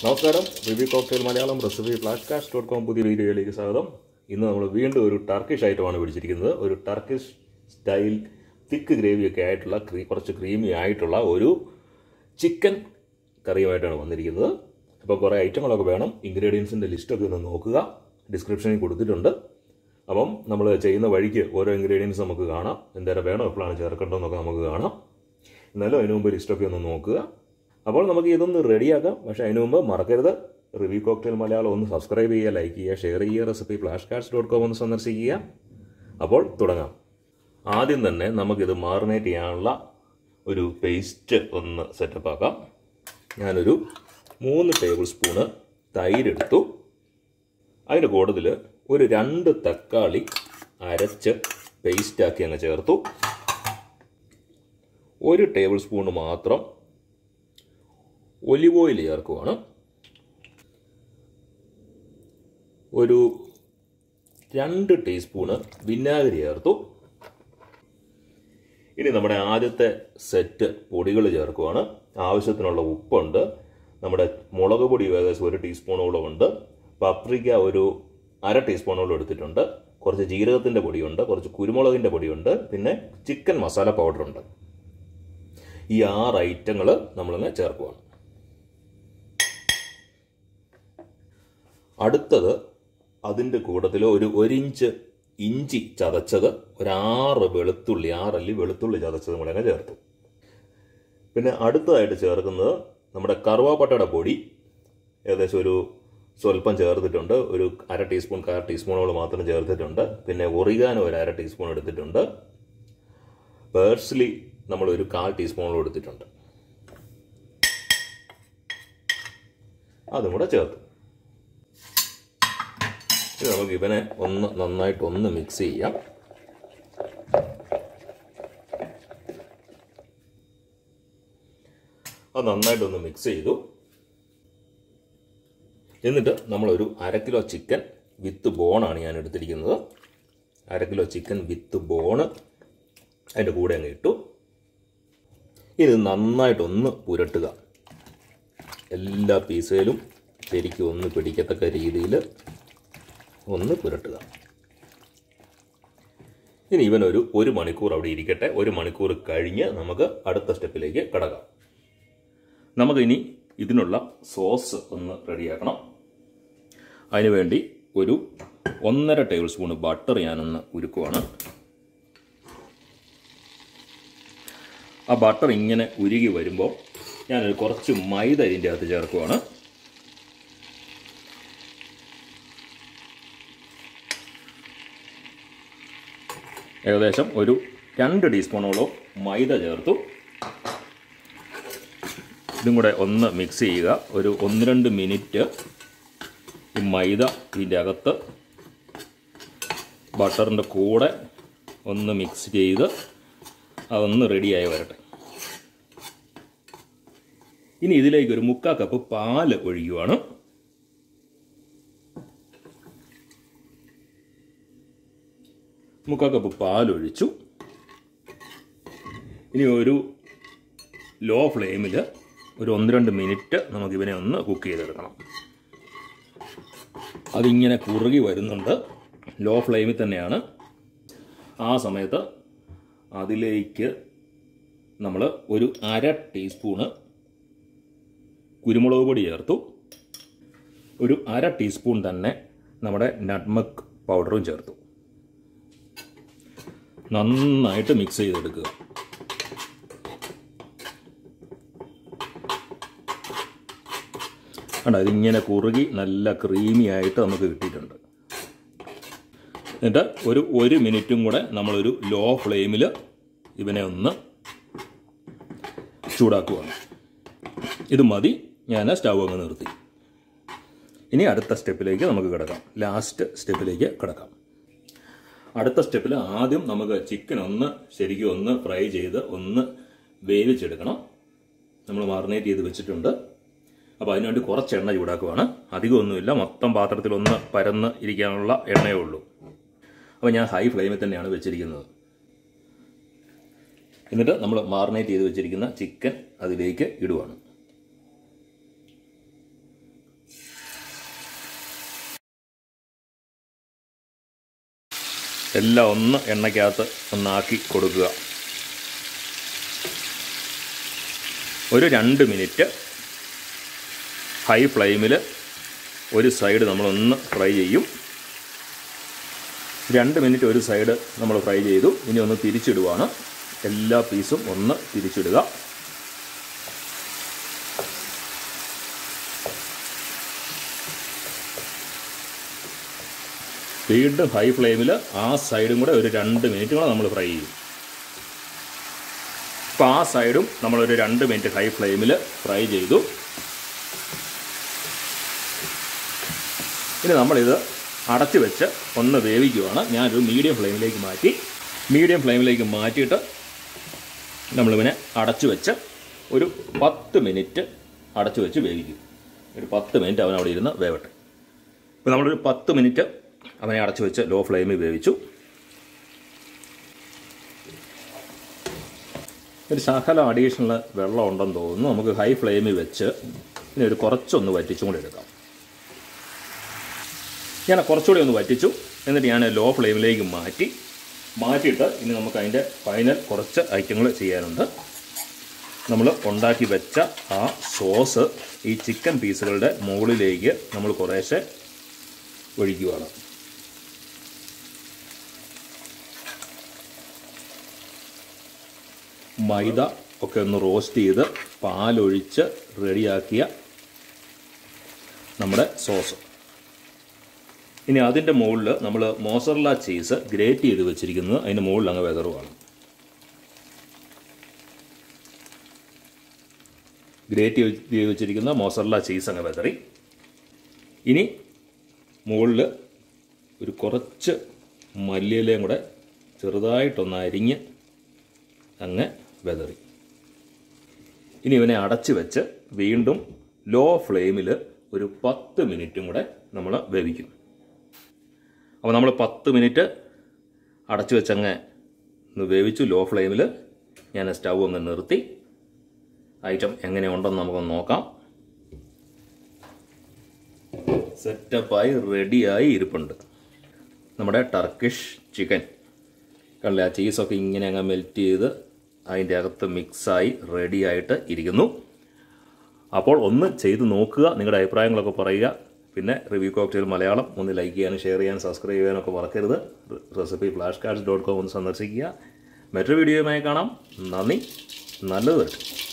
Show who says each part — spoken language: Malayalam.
Speaker 1: നമസ്കാരം review cocktail Malayalam recipe flash cards dot com പുതിയ വീഡിയോയിലേക്ക് സ്വാഗതം ഇന്ന് നമ്മൾ വീണ്ടും ഒരു ടർക്കിഷ് ഐറ്റമാണ് പിടിച്ചിരിക്കുന്നത് ഒരു ടർക്കിഷ് സ്റ്റൈൽ തിക്ക് ഗ്രേവിയൊക്കെ ആയിട്ടുള്ള ക്രീ കുറച്ച് ക്രീമി ആയിട്ടുള്ള ഒരു ചിക്കൻ കറിയുമായിട്ടാണ് വന്നിരിക്കുന്നത് അപ്പോൾ കുറേ ഐറ്റങ്ങളൊക്കെ വേണം ഇൻഗ്രീഡിയൻസിൻ്റെ ലിസ്റ്റൊക്കെ ഒന്ന് നോക്കുക ഡിസ്ക്രിപ്ഷനിൽ കൊടുത്തിട്ടുണ്ട് അപ്പം നമ്മൾ ചെയ്യുന്ന വഴിക്ക് ഓരോ ഇൻഗ്രീഡിയൻസ് നമുക്ക് കാണാം എന്തേരം വേണം എപ്പോഴാണ് ചേർക്കേണ്ടതെന്നൊക്കെ നമുക്ക് കാണാം എന്നാലും അതിന് മുമ്പ് ലിസ്റ്റൊക്കെ ഒന്ന് നോക്കുക അപ്പോൾ നമുക്ക് ഇതൊന്ന് റെഡിയാക്കാം പക്ഷേ അതിന് മുമ്പ് മറക്കരുത് റിവ്യൂ കോക്ടെയിൽ മലയാളം ഒന്ന് സബ്സ്ക്രൈബ് ചെയ്യുക ലൈക്ക് ചെയ്യുക ഷെയർ ചെയ്യുക recipe flash cards dot com ഒന്ന് സന്ദർശിക്കുക അപ്പോൾ തുടങ്ങാം ആദ്യം തന്നെ നമുക്കിത് മാറിനേറ്റ് ചെയ്യാനുള്ള ഒരു പേസ്റ്റ് ഒന്ന് സെറ്റപ്പ് ആക്കാം ഞാനൊരു മൂന്ന് ടേബിൾ സ്പൂണ് തൈരെടുത്തു അതിൻ്റെ കൂട്ടത്തിൽ ഒരു രണ്ട് തക്കാളി അരച്ച് പേസ്റ്റാക്കി അങ്ങ് ചേർത്തു ഒരു ടേബിൾ സ്പൂണ് മാത്രം ഒലിവ് ഓയിൽ ചേർക്കുവാണ് ഒരു രണ്ട് ടീസ്പൂണ് വിനാഗിരി ചേർത്തു ഇനി നമ്മുടെ ആദ്യത്തെ സെറ്റ് പൊടികൾ ചേർക്കുവാണ് ആവശ്യത്തിനുള്ള ഉപ്പുണ്ട് നമ്മുടെ മുളക് പൊടി ഏകദേശം ഒരു ടീസ്പൂണോളം ഉണ്ട് പപ്രിക്ക ഒരു അര ടീസ്പൂണോളം എടുത്തിട്ടുണ്ട് കുറച്ച് ജീരകത്തിൻ്റെ പൊടിയുണ്ട് കുറച്ച് കുരുമുളകിൻ്റെ പൊടിയുണ്ട് പിന്നെ ചിക്കൻ മസാല പൗഡറുണ്ട് ഈ ആറ് ഐറ്റങ്ങൾ നമ്മളിങ്ങ് ചേർക്കുവാണ് അടുത്തത് അതിൻ്റെ കൂട്ടത്തിൽ ഒരു ഒരു ഇഞ്ച് ഇഞ്ചി ചതച്ചത് ഒരാറ് വെളുത്തുള്ളി ആറല്ലി വെളുത്തുള്ളി ചതച്ചത് കൂടെ അങ്ങ് ചേർത്തു പിന്നെ അടുത്തതായിട്ട് ചേർക്കുന്നത് നമ്മുടെ കറുവാപ്പട്ടയുടെ പൊടി ഏകദേശം ഒരു സ്വല്പം ചേർത്തിട്ടുണ്ട് ഒരു അര ടീസ്പൂൺ കാൽ ടീസ്പൂണോളം മാത്രം ചേർത്തിട്ടുണ്ട് പിന്നെ ഒറിഗാനോ ഒരു അര ടീസ്പൂൺ എടുത്തിട്ടുണ്ട് പേഴ്സ്ലി നമ്മൾ ഒരു കാൽ ടീസ്പൂണോളം എടുത്തിട്ടുണ്ട് അതും കൂടെ ചേർത്തു ഇനി നമുക്ക് ഇവനെ ഒന്ന് നന്നായിട്ട് ഒന്ന് മിക്സ് ചെയ്യാം അത് നന്നായിട്ടൊന്ന് മിക്സ് ചെയ്തു എന്നിട്ട് നമ്മളൊരു അര കിലോ ചിക്കൻ വിത്ത് ബോണാണ് ഞാൻ എടുത്തിരിക്കുന്നത് അര കിലോ ചിക്കൻ വിത്ത് ബോണ് അതിൻ്റെ കൂടെ അങ്ങ് ഇട്ടു ഇത് നന്നായിട്ടൊന്ന് പുരട്ടുക എല്ലാ പീസുകളും ശരിക്കും ഒന്ന് പിടിക്കത്തക്ക രീതിയിൽ ഒന്ന് പുരട്ടുക ഇനി ഇവനൊരു ഒരു മണിക്കൂർ അവിടെ ഇരിക്കട്ടെ ഒരു മണിക്കൂർ കഴിഞ്ഞ് നമുക്ക് അടുത്ത സ്റ്റെപ്പിലേക്ക് കടക്കാം നമുക്കിനി ഇതിനുള്ള സോസ് ഒന്ന് റെഡിയാക്കണം അതിനുവേണ്ടി ഒരു ഒന്നര ടേബിൾ സ്പൂൺ ബട്ടർ ഞാനൊന്ന് ഉരുക്കുവാണ് ആ ബട്ടർ ഇങ്ങനെ ഉരുകി വരുമ്പോൾ ഞാനൊരു കുറച്ച് മൈദ ഇതിൻ്റെ അകത്ത് ചേർക്കുവാണ് ഏകദേശം ഒരു രണ്ട് ടീസ്പൂണോളം മൈദ ചേർത്തു ഇതും കൂടെ ഒന്ന് മിക്സ് ചെയ്യുക ഒരു ഒന്ന് രണ്ട് മിനിറ്റ് ഈ മൈദ ഇതിൻ്റെ അകത്ത് ബട്ടറിൻ്റെ കൂടെ ഒന്ന് മിക്സ് ചെയ്ത് അതൊന്ന് റെഡിയായി വരട്ടെ ഇനി ഇതിലേക്ക് ഒരു മുക്കാ കപ്പ് പാല് ഒഴിക്കുവാണ് മുക്കാ കപ്പ് പാലൊഴിച്ചു ഇനി ഒരു ലോ ഫ്ലെയിമിൽ ഒരു ഒന്ന് രണ്ട് മിനിറ്റ് നമുക്കിവനെ ഒന്ന് കുക്ക് ചെയ്തെടുക്കണം അതിങ്ങനെ കുറുകി വരുന്നുണ്ട് ലോ ഫ്ലെയിമിൽ തന്നെയാണ് ആ സമയത്ത് അതിലേക്ക് നമ്മൾ ഒരു അര ടീസ്പൂണ് കുരുമുളക് പൊടി ചേർത്തു ഒരു അര ടീസ്പൂൺ തന്നെ നമ്മുടെ നട്മക് പൗഡറും ചേർത്തു നന്നായിട്ട് മിക്സ് ചെയ്തെടുക്കുക കണ്ട ഇതിങ്ങനെ കുറുകി നല്ല ക്രീമി ആയിട്ട് നമുക്ക് കിട്ടിയിട്ടുണ്ട് എന്നിട്ട് ഒരു ഒരു മിനിറ്റും കൂടെ നമ്മളൊരു ലോ ഫ്ലെയിമിൽ ഇവനെ ഒന്ന് ചൂടാക്കുകയാണ് ഇത് മതി ഞാൻ സ്റ്റവ് അങ്ങ് നിർത്തി ഇനി അടുത്ത സ്റ്റെപ്പിലേക്ക് നമുക്ക് കിടക്കാം ലാസ്റ്റ് സ്റ്റെപ്പിലേക്ക് കിടക്കാം അടുത്ത സ്റ്റെപ്പിൽ ആദ്യം നമുക്ക് ചിക്കൻ ഒന്ന് ശരിക്കും ഒന്ന് ഫ്രൈ ചെയ്ത് ഒന്ന് വേവിച്ചെടുക്കണം നമ്മൾ മാറിനേറ്റ് ചെയ്ത് വെച്ചിട്ടുണ്ട് അപ്പോൾ അതിനുവേണ്ടി കുറച്ച് എണ്ണ ചൂടാക്കുവാണ് അധികമൊന്നുമില്ല മൊത്തം പാത്രത്തിൽ ഒന്ന് പരന്ന് ഇരിക്കാനുള്ള എണ്ണയേ ഉള്ളൂ അപ്പോൾ ഞാൻ ഹൈ ഫ്ലെയിമിൽ തന്നെയാണ് വെച്ചിരിക്കുന്നത് എന്നിട്ട് നമ്മൾ മാറിനേറ്റ് ചെയ്ത് വെച്ചിരിക്കുന്ന ചിക്കൻ അതിലേക്ക് ഇടുവാണ് എല്ലാം ഒന്ന് എണ്ണയ്ക്കകത്ത് ഒന്നാക്കി കൊടുക്കുക ഒരു രണ്ട് മിനിറ്റ് ഹൈ ഫ്ലെയിമിൽ ഒരു സൈഡ് നമ്മളൊന്ന് ഫ്രൈ ചെയ്യും രണ്ട് മിനിറ്റ് ഒരു സൈഡ് നമ്മൾ ഫ്രൈ ചെയ്തു ഇനി ഒന്ന് തിരിച്ചിടുവാണ് എല്ലാ പീസും ഒന്ന് തിരിച്ചിടുക വീണ്ടും ഹൈ ഫ്ലെയിമിൽ ആ സൈഡും കൂടെ ഒരു രണ്ട് മിനിറ്റ് കൂടെ നമ്മൾ ഫ്രൈ ചെയ്യും അപ്പോൾ ആ സൈഡും നമ്മളൊരു രണ്ട് മിനിറ്റ് ഹൈ ഫ്ലെയിമിൽ ഫ്രൈ ചെയ്തു ഇനി നമ്മളിത് അടച്ചു വെച്ച് ഒന്ന് വേവിക്കുവാണ് ഞാനൊരു മീഡിയം ഫ്ലെയിമിലേക്ക് മാറ്റി മീഡിയം ഫ്ലെയിമിലേക്ക് മാറ്റിയിട്ട് നമ്മളിവനെ അടച്ചു വെച്ച് ഒരു പത്ത് മിനിറ്റ് അടച്ചു വെച്ച് വേവിക്കും ഒരു പത്ത് മിനിറ്റ് അവൻ അവിടെ ഇരുന്ന് വേവട്ടെ ഇപ്പോൾ നമ്മളൊരു പത്ത് മിനിറ്റ് അവനെ അടച്ചു വെച്ച് ലോ ഫ്ലെയിമിൽ വേവിച്ചു ഒരു ശകലം അഡീഷണൽ വെള്ളം ഉണ്ടെന്ന് തോന്നുന്നു നമുക്ക് ഹൈ ഫ്ലെയിമിൽ വെച്ച് ഇനി ഒരു കുറച്ചൊന്ന് വറ്റിച്ചും കൂടി എടുക്കാം ഞാൻ കുറച്ചുകൂടി ഒന്ന് വറ്റിച്ചു എന്നിട്ട് ഞാൻ ലോ ഫ്ലെയിമിലേക്ക് മാറ്റി മാറ്റിയിട്ട് ഇനി നമുക്ക് അതിൻ്റെ ഫൈനൽ കുറച്ച് ഐറ്റങ്ങൾ ചെയ്യാനുണ്ട് നമ്മൾ ഉണ്ടാക്കി വെച്ച ആ സോസ് ഈ ചിക്കൻ പീസുകളുടെ മുകളിലേക്ക് നമ്മൾ കുറേശ്ശെ ഒഴിക്കുകയാണ് മൈദ ഒക്കെ ഒന്ന് റോസ്റ്റ് ചെയ്ത് പാലൊഴിച്ച് റെഡിയാക്കിയ നമ്മുടെ സോസ് ഇനി അതിൻ്റെ മുകളിൽ നമ്മൾ മോസറല ചീസ് ഗ്രേറ്റ് ചെയ്ത് വെച്ചിരിക്കുന്നത് അതിൻ്റെ മുകളിൽ അങ്ങ് വെതറുവാണ് ഗ്രേറ്റ് ചെയ്ത് വെച്ചിരിക്കുന്ന മോസറല ചീസ് അങ്ങ് വെതറി ഇനി മുകളിൽ ഒരു കുറച്ച് മല്ലിയിലയും കൂടെ ചെറുതായിട്ടൊന്ന് അരിഞ്ഞ് അങ്ങ് വെതറി ഇനി ഇവനെ അടച്ച് വെച്ച് വീണ്ടും ലോ ഫ്ലെയിമിൽ ഒരു പത്ത് മിനിറ്റും കൂടെ നമ്മൾ വേവിക്കും അപ്പോൾ നമ്മൾ പത്ത് മിനിറ്റ് അടച്ചു വെച്ചങ്ങ് ഒന്ന് വേവിച്ചു ലോ ഫ്ലെയിമിൽ ഞാൻ സ്റ്റൗ അങ്ങ് നിർത്തി ഐറ്റം എങ്ങനെയുണ്ടെന്ന് നമുക്കൊന്ന് നോക്കാം സെറ്റപ്പായി റെഡിയായി ഇരിപ്പുണ്ട് നമ്മുടെ ടർക്കിഷ് ചിക്കൻ കണ്ടില്ലേ ആ ചീസൊക്കെ ഇങ്ങനെ അങ്ങ് മെൽറ്റ് ചെയ്ത് അതിൻ്റെ അകത്ത് മിക്സായി റെഡിയായിട്ട് ഇരിക്കുന്നു അപ്പോൾ ഒന്ന് ചെയ്ത് നോക്കുക നിങ്ങളുടെ അഭിപ്രായങ്ങളൊക്കെ പറയുക പിന്നെ റിവ്യൂ കോക്ടെയിൽ മലയാളം ഒന്ന് ലൈക്ക് ചെയ്യാനും ഷെയർ ചെയ്യാനും സബ്സ്ക്രൈബ് ചെയ്യാനൊക്കെ മറക്കരുത് recipe flash cards dot com ഒന്ന് സന്ദർശിക്കുക മറ്റൊരു വീഡിയോയുമായി കാണാം നന്ദി നല്ലത് വരട്ടെ